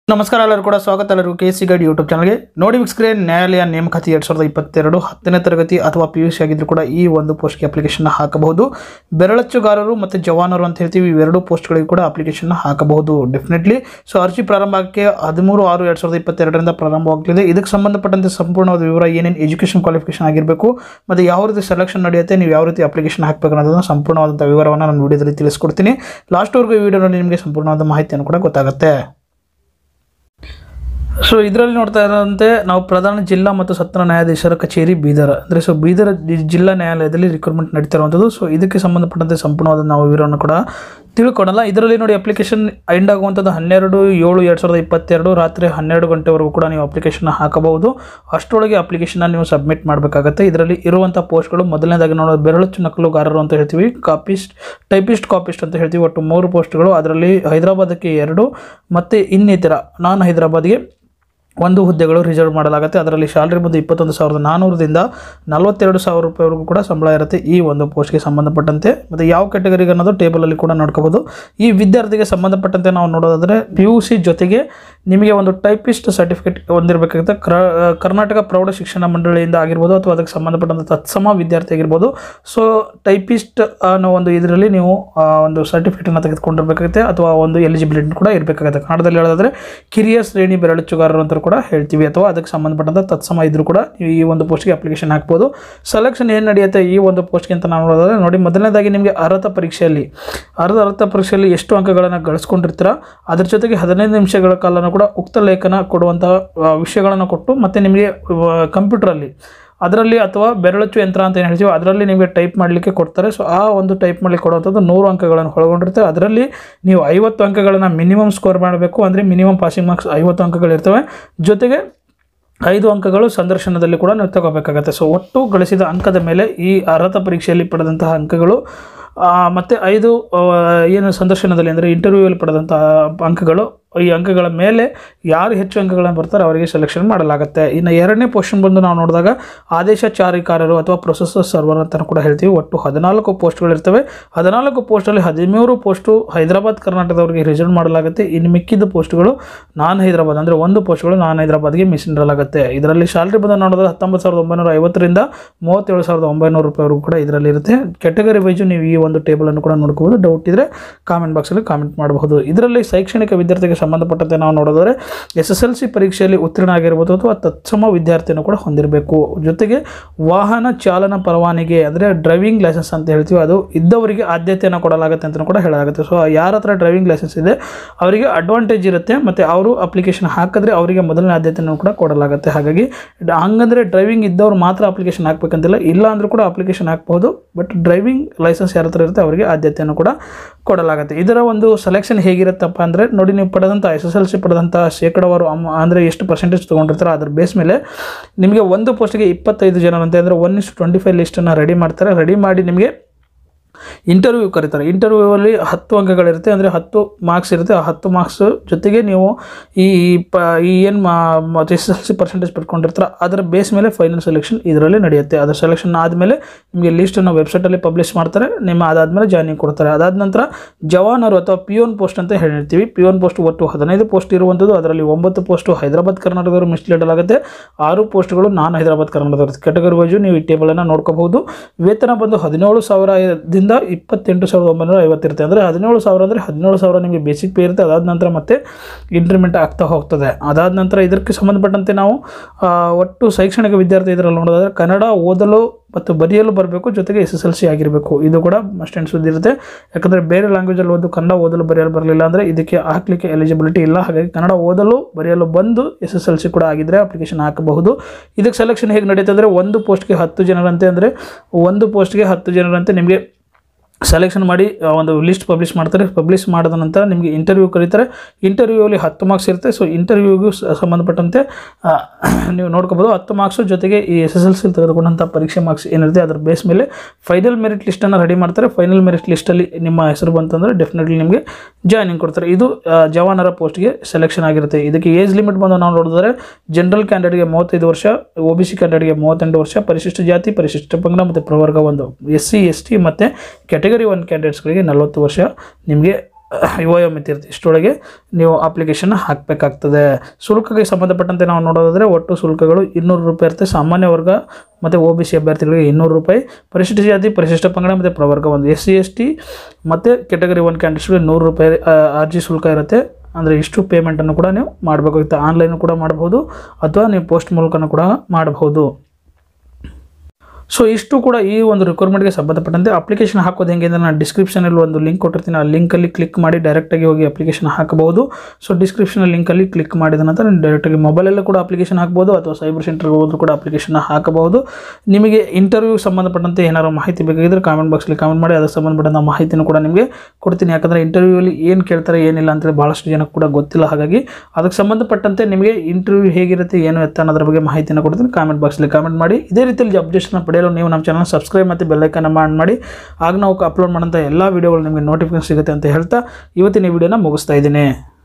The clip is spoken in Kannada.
ನಮಸ್ಕಾರ ಎಲ್ಲರೂ ಕೂಡ ಸ್ವಾಗತ ಎಲ್ಲರಿಗೂ ಕೆ ಸಿ ಗೈಡ್ ಯೂಟ್ಯೂಬ್ ಚಾನಲ್ಗೆ ನೋಡಿ ವೀಕ್ಷಕರೇ ನ್ಯಾಯಾಲಯ ನೇಮಕಾತಿ ಎರಡು ಸಾವಿರದ ಇಪ್ಪತ್ತೆರಡು ಹತ್ತನೇ ತರಗತಿ ಅಥವಾ ಪಿ ಯು ಸಿ ಆಗಿದ್ರು ಕೂಡ ಈ ಒಂದು ಪೋಸ್ಟ್ಗೆ ಅಪ್ಲಿಕೇಶನ್ ಹಾಕಬಹುದು ಬೆರಳಚ್ಚುಗಾರರು ಮತ್ತು ಜವಾನರು ಅಂತ ಹೇಳ್ತೀವಿ ಇವೆರಡು ಪೋಸ್ಟ್ಗಳಿಗೆ ಕೂಡ ಅಪ್ಲಿಕೇಶನ್ ಹಾಕಬಹುದು ಡೆಫಿನೆಟ್ಲಿ ಸೊ ಅರ್ಜಿ ಪ್ರಾರಂಭಕ್ಕೆ ಹದಿಮೂರು ಆರು ಎರಡು ಸಾವಿರದ ಇಪ್ಪತ್ತೆರಡರಿಂದ ಪ್ರಾರಂಭವಾಗಲಿದೆ ಇದಕ್ಕೆ ಸಂಬಂಧಪಟ್ಟಂತೆ ಸಂಪೂರ್ಣವಾದ ವಿವರ ಏನೇನು ಎಜುಕೇಷನ್ ಕ್ವಾಲಿಫಿಕೇಶನ್ ಆಗಿರಬೇಕು ಮತ್ತು ಯಾವ ರೀತಿ ಸೆಲೆಕ್ಷನ್ ನಡೆಯುತ್ತೆ ನೀವು ಯಾವ ರೀತಿ ಅಪ್ಲಿಕೇಶನ್ ಹಾಕಬೇಕು ಅನ್ನೋದನ್ನು ಸಂಪೂರ್ಣವಾದಂಥ ವಿವರವನ್ನು ನಾನು ವಿಡಿಯೋದಲ್ಲಿ ತಿಳಿಸ್ಕೊಡ್ತೀನಿ ಲಾಸ್ಟ್ವರೆಗೂ ಈ ವಿಡಿಯೋನಲ್ಲಿ ನಿಮಗೆ ಸಂಪೂರ್ಣವಾದ ಮಾಹಿತಿಯನ್ನು ಕೂಡ ಗೊತ್ತಾಗುತ್ತೆ ಸೊ ಇದರಲ್ಲಿ ನೋಡ್ತಾ ಇರೋಂತೆ ನಾವು ಪ್ರಧಾನ ಜಿಲ್ಲಾ ಮತ್ತು ಸತ್ರ ನ್ಯಾಯಾಧೀಶರ ಕಚೇರಿ ಬೀದರ್ ಅಂದರೆ ಸೊ ಬೀದರ್ ಜಿ- ಜಿಲ್ಲಾ ನ್ಯಾಯಾಲಯದಲ್ಲಿ ರಿಕ್ರೂಟ್ಮೆಂಟ್ ನಡೀತಾ ಇರುವಂಥದ್ದು ಸೊ ಇದಕ್ಕೆ ಸಂಬಂಧಪಟ್ಟಂತೆ ಸಂಪೂರ್ಣವಾದ ನಾವು ವಿವರವನ್ನು ಕೂಡ ತಿಳ್ಕೊಳಲ್ಲ ಇದರಲ್ಲಿ ನೋಡಿ ಅಪ್ಲಿಕೇಶನ್ ಎಂಡ್ ಆಗುವಂಥದ್ದು ಹನ್ನೆರಡು ಏಳು ಎರಡು ಸಾವಿರದ ಇಪ್ಪತ್ತೆರಡು ರಾತ್ರಿ ಹನ್ನೆರಡು ಗಂಟೆವರೆಗೂ ಕೂಡ ನೀವು ಅಪ್ಲಿಕೇಶನ್ ಹಾಕಬಹುದು ಅಷ್ಟರೊಳಗೆ ಅಪ್ಲಿಕೇಶನ್ನ ನೀವು ಸಬ್ಮಿಟ್ ಮಾಡಬೇಕಾಗತ್ತೆ ಇದರಲ್ಲಿ ಇರುವಂಥ ಪೋಸ್ಟ್ಗಳು ಮೊದಲನೇದಾಗಿ ನೋಡೋದು ಬೆರಳಚ್ಚು ನಕಲುಗಾರರು ಅಂತ ಹೇಳ್ತೀವಿ ಕಾಪಿಸ್ಟ್ ಟೈಪಿಸ್ಟ್ ಕಾಪಿಸ್ಟ್ ಅಂತ ಹೇಳ್ತೀವಿ ಒಟ್ಟು ಮೂರು ಪೋಸ್ಟ್ಗಳು ಅದರಲ್ಲಿ ಹೈದರಾಬಾದಕ್ಕೆ ಎರಡು ಮತ್ತು ಇನ್ನಿತರ ನಾನ್ ಹೈದರಾಬಾದ್ಗೆ ಒಂದು ಹುದ್ದೆಗಳು ರಿಸರ್ವ್ ಮಾಡಲಾಗುತ್ತೆ ಅದರಲ್ಲಿ ಶಾಲರಿ ಬಂದು ಇಪ್ಪತ್ತೊಂದು ಸಾವಿರದ ನಾನ್ನೂರದಿಂದ ನಲವತ್ತೆರಡು ಸಾವಿರ ರೂಪಾಯಿವರೆಗೂ ಕೂಡ ಸಂಬಳ ಇರುತ್ತೆ ಈ ಒಂದು ಪೋಸ್ಟ್ಗೆ ಸಂಬಂಧಪಟ್ಟಂತೆ ಮತ್ತು ಯಾವ ಕ್ಯಾಟಗರಿಗೆ ಅನ್ನೋದು ಟೇಬಲಲ್ಲಿ ಕೂಡ ನೋಡ್ಕೋಬೋದು ಈ ವಿದ್ಯಾರ್ಥಿಗೆ ಸಂಬಂಧಪಟ್ಟಂತೆ ನಾವು ನೋಡೋದಾದರೆ ಪಿ ಯು ಸಿ ಜೊತೆಗೆ ನಿಮಗೆ ಒಂದು ಟೈಪಿಸ್ಟ್ ಸರ್ಟಿಫಿಕೇಟ್ ಹೊಂದಿರಬೇಕಾಗುತ್ತೆ ಕ್ರ ಕರ್ನಾಟಕ ಪ್ರೌಢ ಶಿಕ್ಷಣ ಮಂಡಳಿಯಿಂದ ಆಗಿರ್ಬೋದು ಅಥವಾ ಅದಕ್ಕೆ ಸಂಬಂಧಪಟ್ಟಂಥ ತತ್ಸಮ ವಿದ್ಯಾರ್ಥಿ ಆಗಿರ್ಬೋದು ಸೊ ಟೈಪಿಸ್ಟ್ ಅನ್ನೋ ಒಂದು ಇದರಲ್ಲಿ ನೀವು ಆ, ಒಂದು ಸರ್ಟಿಫಿಕೇಟನ್ನು ತೆಗೆದುಕೊಂಡಿರ್ಬೇಕಾಗುತ್ತೆ ಅಥವಾ ಒಂದು ಎಲಿಜಿಬಿಲಿಟಿ ಕೂಡ ಇರಬೇಕಾಗುತ್ತೆ ಕನ್ನಡದಲ್ಲಿ ಹೇಳೋದಾದ್ರೆ ಕಿರಿಯ ಶ್ರೇಣಿ ಬೆರಳಚ್ಚುಗಾರರು ಅಂತ ಕೂಡ ಹೇಳ್ತೀವಿ ಅಥವಾ ಅದಕ್ಕೆ ಸಂಬಂಧಪಟ್ಟಂಥ ತತ್ಸಮ ಇದ್ರೂ ಕೂಡ ನೀವು ಈ ಒಂದು ಪೋಸ್ಟ್ಗೆ ಅಪ್ಲಿಕೇಶನ್ ಹಾಕ್ಬೋದು ಸೆಲೆಕ್ಷನ್ ಏನು ನಡೆಯುತ್ತೆ ಈ ಒಂದು ಪೋಸ್ಟ್ಗೆ ಅಂತ ನಾವು ನೋಡೋದಾದ್ರೆ ನೋಡಿ ಮೊದಲನೇದಾಗಿ ನಿಮಗೆ ಅರ್ಹತಾ ಪರೀಕ್ಷೆಯಲ್ಲಿ ಅರ್ಧ ಅರ್ಹತಾ ಪರೀಕ್ಷೆಯಲ್ಲಿ ಎಷ್ಟು ಅಂಕಗಳನ್ನು ಗಳಿಸ್ಕೊಂಡಿರ್ತೀರ ಅದ್ರ ಜೊತೆಗೆ ಹದಿನೈದು ನಿಮಿಷಗಳ ಕಾಲನೂ ಕೂಡ ಉಕ್ತ ಲೇಖನ ಕೊಡುವಂತಹ ಆ, ವಿಷಯಗಳನ್ನು ಕೊಟ್ಟು ಮತ್ತು ನಿಮಗೆ ಕಂಪ್ಯೂಟ್ರಲ್ಲಿ ಅದರಲ್ಲಿ ಅಥವಾ ಬೆರಳಚ್ಚು ಯಂತ್ರ ಅಂತ ಏನು ಹೇಳ್ತೀವಿ ಅದರಲ್ಲಿ ನಿಮಗೆ ಟೈಪ್ ಮಾಡಲಿಕ್ಕೆ ಕೊಡ್ತಾರೆ ಸೊ ಆ ಒಂದು ಟೈಪ್ ಮಾಡಲಿಕ್ಕೆ ಕೊಡುವಂಥದ್ದು ನೂರು ಅಂಕಗಳನ್ನು ಒಳಗೊಂಡಿರ್ತವೆ ಅದರಲ್ಲಿ ನೀವು ಐವತ್ತು ಅಂಕಗಳನ್ನು ಮಿನಿಮಮ್ ಸ್ಕೋರ್ ಮಾಡಬೇಕು ಅಂದರೆ ಮಿನಿಮಮ್ ಪಾಸಿಂಗ್ ಮಾರ್ಕ್ಸ್ ಐವತ್ತು ಅಂಕಗಳಿರ್ತವೆ ಜೊತೆಗೆ ಐದು ಅಂಕಗಳು ಸಂದರ್ಶನದಲ್ಲಿ ಕೂಡ ನೀವು ತಗೋಬೇಕಾಗತ್ತೆ ಸೊ ಒಟ್ಟು ಗಳಿಸಿದ ಅಂಕದ ಮೇಲೆ ಈ ಅರ್ಹತಾ ಪರೀಕ್ಷೆಯಲ್ಲಿ ಪಡೆದಂತಹ ಅಂಕಗಳು ಆ, ಮತ್ತೆ ಐದು ಆ, ಏನು ಸಂದರ್ಶನದಲ್ಲಿ ಅಂದರೆ ಇಂಟರ್ವ್ಯೂವಲ್ಲಿ ಪಡೆದಂತಹ ಅಂಕಗಳು ಈ ಅಂಕಗಳ ಮೇಲೆ ಯಾರು ಹೆಚ್ಚು ಅಂಕಗಳನ್ನು ಬರ್ತಾರೆ ಅವರಿಗೆ ಸೆಲೆಕ್ಷನ್ ಮಾಡಲಾಗುತ್ತೆ ಇನ್ನು ಎರಡನೇ ಪೋರ್ಷನ್ ಬಂದು ನಾವು ನೋಡಿದಾಗ ಆದೇಶಚಾರಿಕಾರರು ಅಥವಾ ಪ್ರೊಸೆಸರ್ ಸರ್ವರ್ ಅಂತ ಕೂಡ ಹೇಳ್ತೀವಿ ಒಟ್ಟು ಹದಿನಾಲ್ಕು ಪೋಸ್ಟ್ಗಳಿರ್ತವೆ ಹದಿನಾಲ್ಕು ಪೋಸ್ಟಲ್ಲಿ ಹದಿಮೂರು ಪೋಸ್ಟು ಹೈದರಾಬಾದ್ ಕರ್ನಾಟಕದವರಿಗೆ ರಿಸರ್ವ್ ಮಾಡಲಾಗುತ್ತೆ ಇನ್ನು ಮಿಕ್ಕಿದ ಪೋಸ್ಟ್ಗಳು ನಾನ್ ಹೈದರಾಬಾದ್ ಅಂದರೆ ಒಂದು ಪೋಸ್ಟ್ಗಳು ನಾನ್ ಹೈದರಾಬಾದ್ಗೆ ಮೀಸಲಿಡಲಾಗುತ್ತೆ ಇದರಲ್ಲಿ ಸ್ಯಾಲ್ರಿ ಬಂದು ನೋಡಿದ್ರೆ ಹತ್ತೊಂಬತ್ತು ಸಾವಿರದ ಒಂಬೈನೂರ ಐವತ್ತರಿಂದ ಮೂವತ್ತೇಳು ಸಾವಿರದ ಒಂಬೈನೂರು ರೂಪಾಯಿವರೆಗೂ ಕೂಡ ಇದರಲ್ಲಿ ಇರುತ್ತೆ ಕೆಟಗರಿ ವೈಸು ನೀವು ಈ ಒಂದು ಟೇಬಲನ್ನು ಕೂಡ ನೋಡ್ಕೋಬೋದು ಡೌಟ್ ಇದ್ದರೆ ಕಾಮೆಂಟ್ ಬಾಕ್ಸಲ್ಲಿ ಕಾಮೆಂಟ್ ಮಾಡಬಹುದು ಇದರಲ್ಲಿ ಶೈಕ್ಷಣಿಕ ವಿದ್ಯಾರ್ಥಿಗೆ ಸಂಬಂಧಪಟ್ಟಂತೆ ನಾವು ನೋಡೋದಾದ್ರೆ ಎಸ್ ಎಸ್ ಎಲ್ ಸಿ ಪರೀಕ್ಷೆಯಲ್ಲಿ ಉತ್ತೀರ್ಣ ಆಗಿರ್ಬೋದು ಅಥವಾ ತತ್ಸಮ ವಿದ್ಯಾರ್ಥಿಯನ್ನು ಕೂಡ ಹೊಂದಿರಬೇಕು ಜೊತೆಗೆ ವಾಹನ ಚಾಲನಾ ಪರವಾನಗಿ ಅಂದರೆ ಡ್ರೈವಿಂಗ್ ಲೈಸೆನ್ಸ್ ಅಂತ ಹೇಳ್ತೀವಿ ಅದು ಇದ್ದವರಿಗೆ ಆದ್ಯತೆಯನ್ನು ಕೊಡಲಾಗುತ್ತೆ ಅಂತ ಕೂಡ ಹೇಳಲಾಗುತ್ತೆ ಸೊ ಯಾರ ಹತ್ರ ಡ್ರೈವಿಂಗ್ ಲೈಸೆನ್ಸ್ ಇದೆ ಅವರಿಗೆ ಅಡ್ವಾಂಟೇಜ್ ಇರುತ್ತೆ ಮತ್ತು ಅವರು ಅಪ್ಲಿಕೇಶನ್ ಹಾಕಿದ್ರೆ ಅವರಿಗೆ ಮೊದಲನೇ ಆದ್ಯತೆಯನ್ನು ಕೂಡ ಕೊಡಲಾಗುತ್ತೆ ಹಾಗಾಗಿ ಡ- ಹಂಗಂದ್ರೆ ಡ್ರೈವಿಂಗ್ ಇದ್ದವ್ರು ಮಾತ್ರ ಅಪ್ಲಿಕೇಶನ್ ಹಾಕ್ಬೇಕಂತಿಲ್ಲ ಇಲ್ಲ ಅಂದರೂ ಕೂಡ ಅಪ್ಲಿಕೇಶನ್ ಹಾಕ್ಬೋದು ಬಟ್ ಡ್ರೈವಿಂಗ್ ಲೈಸೆನ್ಸ್ ಯಾರ ಹತ್ರ ಇರುತ್ತೆ ಅವರಿಗೆ ಆದ್ಯತೆಯನ್ನು ಕೂಡ ಕೊಡಲಾಗುತ್ತೆ ಇದರ ಒಂದು ಸೆಲೆಕ್ಷನ್ ಹೇಗಿರುತ್ತಪ್ಪ ಅಂದರೆ ನೋಡಿ ನೀವು ಪಡೆದಂಥ ಎಸ್ ಎಸ್ ಎಲ್ ಸಿ ಪಡೆದಂಥ ಶೇಕಡವಾರು ಅಮ್ ಅಂದರೆ ಎಷ್ಟು ಪರ್ಸೆಂಟೇಜ್ ತೊಗೊಂಡಿರ್ತಾರೆ ಅದ್ರ ಬೇಸ್ ಮೇಲೆ ನಿಮಗೆ ಒಂದು ಪೋಸ್ಟ್ಗೆ ಇಪ್ಪತ್ತೈದು ಜನರಂತೆ ಅಂದರೆ ಒನ್ ಇಷ್ಟು ಟ್ವೆಂಟಿ ಫೈವ್ ಲಿಸ್ಟನ್ನು ರೆಡಿ ಮಾಡ್ತಾರೆ ರೆಡಿ ಮಾಡಿ ನಿಮಗೆ ಇಂಟರ್ವ್ಯೂ ಕರೀತಾರೆ ಇಂಟರ್ವ್ಯೂವಲ್ಲಿ ಹತ್ತು ಅಂಕಗಳಿರುತ್ತೆ ಅಂದರೆ ಹತ್ತು ಮಾರ್ಕ್ಸ್ ಇರುತ್ತೆ ಆ ಹತ್ತು ಮಾರ್ಕ್ಸ್ ಜೊತೆಗೆ ನೀವು ಈ ಪ ಈ ಏನು S S L C percentage ಪಡ್ಕೊಂಡಿರ್ತಾರೆ ಅದರ ಬೇಸ್ ಮೇಲೆ ಫೈನಲ್ ಸೆಲೆಕ್ಷನ್ ಇದರಲ್ಲಿ ನಡೆಯುತ್ತೆ ಅದರ ಸೆಲೆಕ್ಷನ್ ಆದಮೇಲೆ ನಿಮಗೆ ಲಿಸ್ಟನ್ನು ವೆಬ್ಸೈಟಲ್ಲಿ ಪಬ್ಲಿಷ್ ಮಾಡ್ತಾರೆ ನಿಮ್ಮ ಅದಾದಮೇಲೆ ಜಾಯ್ನಿಂಗ್ ಕೊಡ್ತಾರೆ ಅದಾದ ನಂತರ ಜವಾನರು ಅಥವಾ ಪಿಯೋನ್ ಪೋಸ್ಟ್ ಅಂತ ಹೇಳ್ತೀವಿ ಪಿಯೋನ್ ಪೋಸ್ಟ್ ಒಟ್ಟು ಹದಿನೈದು ಪೋಸ್ಟ್ ಇರುವಂಥದ್ದು ಅದರಲ್ಲಿ ಒಂಬತ್ತು ಪೋಸ್ಟು ಹೈದರಾಬಾದ್ ಕರ್ನಾಟಕದವರು ಮಿಸ್ಲಿಡಲಾಗುತ್ತೆ ಆರು ಪೋಸ್ಟ್ಗಳು ನಾನ್ ಹೈದರಾಬಾದ್ ಕರ್ನಾಟಕದವರು ಕೆಟಗರಿ ವೈಸು ನೀವು ಈ ಟೇಬಲನ್ನು ನೋಡ್ಕೋಬಹುದು ವೇತನ ಬಂದು ಹದಿನೇಳು ಸಾವಿರದಿಂದ ಇಪ್ಪತ್ತೆಂಟು ಸಾವಿರದ ಒಂಬೈನೂರ ಐವತ್ತಿರುತ್ತೆ ಅಂದರೆ ಹದಿನೇಳು ಸಾವಿರ ಅಂದರೆ ಹದಿನೇಳು ಸಾವಿರ ನಿಮಗೆ ಬೇಸಿಕ್ ಪೇ ಇರುತ್ತೆ ಅದಾದ ನಂತರ ಮತ್ತೆ ಇಂಕ್ರಿಮೆಂಟ್ ಆಗ್ತಾ ಹೋಗ್ತದೆ ಅದಾದ ನಂತರ ಇದಕ್ಕೆ ಸಂಬಂಧಪಟ್ಟಂತೆ ನಾವು ಆ, ಒಟ್ಟು ಶೈಕ್ಷಣಿಕ ವಿದ್ಯಾರ್ಥಿ ಇದರಲ್ಲಿ ನೋಡೋದಾದ್ರೆ ಕನ್ನಡ ಓದಲು ಮತ್ತು ಬರೆಯಲು ಬರಬೇಕು ಜೊತೆಗೆ ಎಸ್ ಎಸ್ ಎಲ್ ಸಿ ಆಗಿರಬೇಕು ಇದು ಕೂಡ ಮಸ್ಟ್ ಆ್ಯಂಡ್ ಸುದ್ದಿ ಇರುತ್ತೆ ಯಾಕಂದರೆ ಬೇರೆ ಲ್ಯಾಂಗ್ವೇಜಲ್ಲಿ ಓದು ಕನ್ನಡ ಓದಲು ಬರೆಯಲು ಬರಲಿಲ್ಲ ಅಂದರೆ ಇದಕ್ಕೆ ಹಾಕಲಿಕ್ಕೆ ಎಲಿಜಿಬಿಲಿಟಿ ಇಲ್ಲ ಹಾಗಾಗಿ ಕನ್ನಡ ಓದಲು ಬರೆಯಲು ಬಂದು ಎಸ್ ಎಸ್ ಎಲ್ ಸಿ ಕೂಡ ಆಗಿದ್ದರೆ ಅಪ್ಲಿಕೇಶನ್ ಹಾಕಬಹುದು ಇದಕ್ಕೆ ಸೆಲೆಕ್ಷನ್ ಹೇಗೆ ನಡೀತದೆ ಅಂದರೆ ಒಂದು ಪೋಸ್ಟ್ಗೆ ಹತ್ತು ಜನರಂತೆ ಅಂದರೆ ಒಂದು ಪೋಸ್ಟ್ಗೆ ಹತ್ತು ಜನರಂತೆ ನಿಮಗೆ ಸೆಲೆಕ್ಷನ್ ಮಾಡಿ ಆ, ಒಂದು ಲಿಸ್ಟ್ ಪಬ್ಲಿಷ್ ಮಾಡ್ತಾರೆ ಪಬ್ಲಿಷ್ ಮಾಡಿದ ನಂತರ ನಿಮಗೆ ಇಂಟರ್ವ್ಯೂ ಕರೀತಾರೆ ಇಂಟರ್ವ್ಯೂವಲ್ಲಿ ಹತ್ತು ಮಾರ್ಕ್ಸ್ ಇರುತ್ತೆ ಸೊ ಇಂಟರ್ವ್ಯೂಗೂ ಸಂಬಂಧಪಟ್ಟಂತೆ ಆ, ನೀವು ನೋಡ್ಕೋಬೋದು ಹತ್ತು ಮಾರ್ಕ್ಸು ಜೊತೆಗೆ ಈ ಎಸ್ ಎಸ್ ಎಲ್ ಸಿ ತೆಗೆದುಕೊಂಡಂಥ ಪರೀಕ್ಷೆ ಮಾರ್ಕ್ಸ್ ಏನಿರುತ್ತೆ ಅದ್ರ ಬೇಸ್ ಮೇಲೆ ಫೈನಲ್ ಮೆರಿಟ್ ಲಿಸ್ಟನ್ನು ರೆಡಿ ಮಾಡ್ತಾರೆ ಫೈನಲ್ ಮೆರಿಟ್ ಲಿಸ್ಟಲ್ಲಿ ನಿಮ್ಮ ಹೆಸರು ಬಂತಂದರೆ ಡೆಫಿನೆಟ್ಲಿ ನಿಮಗೆ ಜಾಯ್ನಿಂಗ್ ಕೊಡ್ತಾರೆ ಇದು ಆ, ಜವಾನರ ಪೋಸ್ಟ್ಗೆ ಸೆಲೆಕ್ಷನ್ ಆಗಿರುತ್ತೆ ಇದಕ್ಕೆ ಏಜ್ ಲಿಮಿಟ್ ಬಂದು ನಾವು ನೋಡಿದ್ರೆ ಜನರಲ್ ಕ್ಯಾಂಡಿಡೇಟ್ಗೆ ಮೂವತ್ತೈದು ವರ್ಷ ಒ ಬಿ ಸಿ ಕ್ಯಾಂಡಿಡೇಟ್ಗೆ ಮೂವತ್ತೆಂಟು ವರ್ಷ ಪರಿಶಿಷ್ಟ ಜಾತಿ ಪರಿಶಿಷ್ಟ ಪಂಗಡ ಮತ್ತು ಪ್ರವರ್ಗ ಒಂದು ಎಸ್ ಸಿ ಎಸ್ ಟಿ ಮತ್ತು ಕ್ಯಾಟಗರಿ ಒನ್ ಕ್ಯಾಂಡಿಡೇಟ್ಸ್ಗಳಿಗೆ ನಲವತ್ತು ವರ್ಷ ನಿಮಗೆ ವಯೋಮಿತಿ ಇರುತ್ತೆ ಇಷ್ಟರೊಳಗೆ ನೀವು ಅಪ್ಲಿಕೇಶನ್ ಹಾಕಬೇಕಾಗ್ತದೆ ಶುಲ್ಕಕ್ಕೆ ಸಂಬಂಧಪಟ್ಟಂತೆ ನಾವು ನೋಡೋದಾದರೆ ಒಟ್ಟು ಶುಲ್ಕಗಳು ಇನ್ನೂರು ರೂಪಾಯಿ ಇರುತ್ತೆ ಸಾಮಾನ್ಯ ವರ್ಗ ಮತ್ತು ಒ ಬಿ ಸಿ ಅಭ್ಯರ್ಥಿಗಳಿಗೆ ಇನ್ನೂರು ರೂಪಾಯಿ ಪರಿಶಿಷ್ಟ ಜಾತಿ ಪರಿಶಿಷ್ಟ ಪಂಗಡ ಮತ್ತು ಪ್ರವರ್ಗ ಒಂದು ಎಸ್ ಸಿ ಎಸ್ ಟಿ ಮತ್ತು ಕೆಟಗರಿ ಒನ್ ಕ್ಯಾಂಡಿಡೇಟ್ಸ್ಗೆ ನೂರು ರೂಪಾಯಿ ಆ, ಅರ್ಜಿ ಶುಲ್ಕ ಇರುತ್ತೆ ಅಂದರೆ ಇಷ್ಟು ಪೇಮೆಂಟನ್ನು ಕೂಡ ನೀವು ಮಾಡಬೇಕಾಗುತ್ತೆ ಆನ್ಲೈನ್ ಕೂಡ ಮಾಡ್ಬೋದು ಅಥವಾ ನೀವು ಪೋಸ್ಟ್ ಮೂಲಕನೂ ಕೂಡ ಮಾಡಬಹುದು ಸೊ ಇಷ್ಟು ಕೂಡ ಈ ಒಂದು ರಿಕ್ವೈರ್ಮೆಂಟ್ಗೆ ಸಂಬಂಧಪಟ್ಟಂತೆ ಅಪ್ಲಿಕೇಶನ್ ಹಾಕೋದು ಹೆಂಗೆ ಅಂದರೆ ನಾನು ಡಿಸ್ಕ್ರಿಪ್ಷನಲ್ಲಿ ಒಂದು ಲಿಂಕ್ ಕೊಟ್ಟಿರ್ತೀನಿ ಆ ಲಿಂಕಲ್ಲಿ ಕ್ಲಿಕ್ ಮಾಡಿ ಡೈರೆಕ್ಟಾಗಿ ಹೋಗಿ ಅಪ್ಲಿಕೇಶನ್ ಹಾಕಬಹುದು ಸೊ ಡಿಸ್ಕ್ರಿಪ್ಷನ್ ಲಿಂಕಲ್ಲಿ ಕ್ಲಿಕ್ ಮಾಡಿದ ನಂತರ ನೀವು ಡೈರೆಕ್ಟಾಗಿ ಮೊಬೈಲಲ್ಲೂ ಕೂಡ ಅಪ್ಲಿಕೇಶನ್ ಹಾಕ್ಬೋದು ಅಥವಾ ಸೈಬರ್ ಸೆಂಟರ್ಗೆ ಹೋದ್ರೂ ಕೂಡ ಅಪ್ಲಿಕೇಶನ್ ಹಾಕಬಹುದು ನಿಮಗೆ ಇಂಟರ್ವ್ಯೂ ಸಂಬಂಧಪಟ್ಟಂತೆ ಏನಾದ್ರು ಮಾಹಿತಿ ಬೇಕಾಗಿದ್ದರೆ ಕಾಮೆಂಟ್ ಬಾಕ್ಸಲ್ಲಿ ಕಾಮೆಂಟ್ ಮಾಡಿ ಅದಕ್ಕೆ ಸಂಬಂಧಪಟ್ಟಂಥ ಮಾಹಿತಿನೂ ಕೂಡ ನಿಮಗೆ ಕೊಡ್ತೀನಿ ಯಾಕಂದರೆ ಇಂಟರ್ವ್ಯೂವಲ್ಲಿ ಏನು ಕೇಳ್ತಾರೆ ಏನಿಲ್ಲ ಅಂತೇಳಿ ಭಾಳಷ್ಟು ಜನಕ್ಕೆ ಕೂಡ ಗೊತ್ತಿಲ್ಲ ಹಾಗಾಗಿ ಅದಕ್ಕೆ ಸಂಬಂಧಪಟ್ಟಂತೆ ನಿಮಗೆ ಇಂಟರ್ವ್ಯೂ ಹೇಗಿರುತ್ತೆ ಏನು ಎತ್ತ ಅನ್ನೋದ್ರ ಬಗ್ಗೆ ಮಾಹಿತಿನ ಕೊಡ್ತೀನಿ ಕಾಮೆಂಟ್ ಬಾಕ್ಸಲ್ಲಿ ಕಾಮೆಂಟ್ ಮಾಡಿ ಇದೇ ರೀತಿಯಲ್ಲಿ ಅಪ್ಡೇಟ್ಸ್ನ ಪಡೆಯಲು ನೀವು ನಮ್ಮ ಚಾನಲ್ ಸಬ್ಸ್ಕ್ರೈಬ್ ಮತ್ತು ಬೆಲ್ಲೈಕನ್ನ ಆನ್ ಮಾಡಿ ಆಗ ನಾವು ಅಪ್ಲೋಡ್ ಮಾಡೋಂಥ ಎಲ್ಲ ವೀಡಿಯೋಗಳು ನಿಮಗೆ ನೋಟಿಫಿಕೇಶನ್ ಸಿಗುತ್ತೆ ಅಂತ ಹೇಳ್ತಾ ಇವತ್ತಿನ ಈ ವಿಡಿಯೋನ ಮುಗಿಸ್ತಾ ಇದ್ದೀನಿ